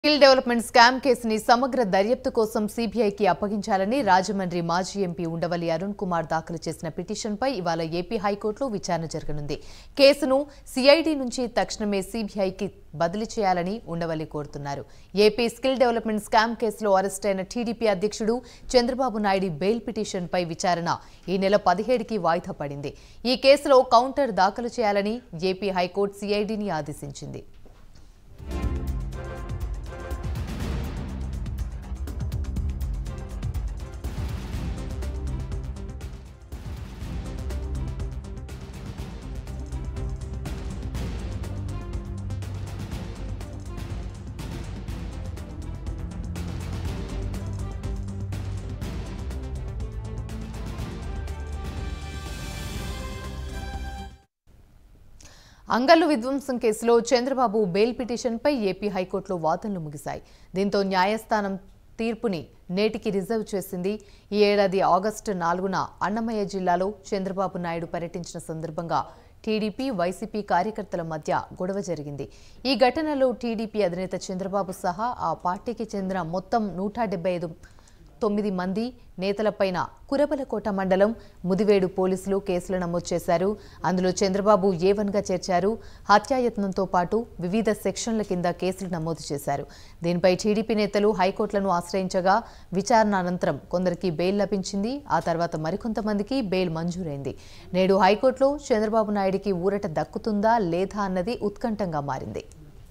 skill development scam కేసుని సమగ్ర దర్యాప్తు కోసం సీబీఐకి అప్పగించాలని రాజమండ్రి మాజీ ఎంపీ ఉండవల్లి అరుణ్ కుమార్ దాఖలు చేసిన పిటిషన్పై ఇవాళ ఏపీ హైకోర్టులో విచారణ జరగనుంది కేసును సిఐడి నుంచి తక్షణమే సీబీఐకి బదిలీ చేయాలని ఉండవల్లి కోరుతున్నారు ఏపీ స్కిల్ డెవలప్మెంట్ స్కామ్ కేసులో అరెస్ట్ అయిన టీడీపీ అధ్యక్షుడు చంద్రబాబు నాయుడు బెయిల్ పిటిషన్పై విచారణ ఈ నెల పదిహేడుకి వాయిదా పడింది ఈ కేసులో కౌంటర్ దాఖలు చేయాలని ఏపీ హైకోర్టు సిఐడిని ఆదేశించింది అంగల్లు విధ్వంసం కేసులో చంద్రబాబు బెయిల్ పిటిషన్పై ఏపీ హైకోర్టులో వాదనలు ముగిశాయి దీంతో న్యాయస్థానం తీర్పుని నేటికి రిజర్వ్ చేసింది ఈ ఏడాది ఆగస్టు నాలుగున అన్నమయ్య జిల్లాలో చంద్రబాబు నాయుడు పర్యటించిన సందర్భంగా టీడీపీ వైసీపీ కార్యకర్తల మధ్య గొడవ జరిగింది ఈ ఘటనలో టీడీపీ అధినేత చంద్రబాబు సహా ఆ పార్టీకి చెందిన మొత్తం నూట డెబ్బై ఐదు తొమ్మిది మంది నేతలపైన కురబలకోట మండలం ముదివేడు పోలీసులు కేసులు నమోదు చేశారు అందులో చంద్రబాబు ఏ వన్గా చేర్చారు హత్యాయత్నంతో పాటు వివిధ సెక్షన్ల కింద కేసులు నమోదు చేశారు దీనిపై టీడీపీ నేతలు హైకోర్టులను ఆశ్రయించగా విచారణ అనంతరం కొందరికి బెయిల్ లభించింది ఆ తర్వాత మరికొంతమందికి బెయిల్ మంజూరైంది నేడు హైకోర్టులో చంద్రబాబు నాయుడికి ఊరట దక్కుతుందా లేదా అన్నది ఉత్కంఠంగా మారింది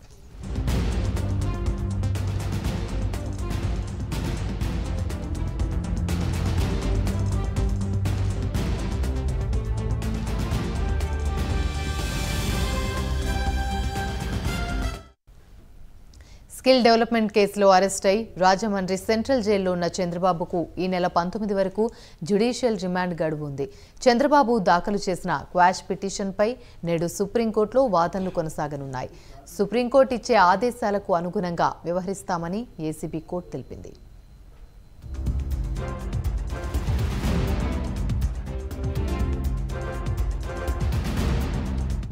స్కిల్ డెవలప్మెంట్ కేసులో అరెస్ట్ అయి రాజమండ్రి సెంట్రల్ జైల్లో ఉన్న చంద్రబాబుకు ఈ నెల పంతొమ్మిది వరకు జ్యుడిషియల్ రిమాండ్ గడువు ఉంది చంద్రబాబు దాఖలు చేసిన క్వాష్ పిటిషన్పై నేడు సుప్రీంకోర్టులో వాదనలు కొనసాగనున్నాయి సుప్రీంకోర్టు ఇచ్చే ఆదేశాలకు అనుగుణంగా వ్యవహరిస్తామని ఏసీబీ కోర్టు తెలిపింది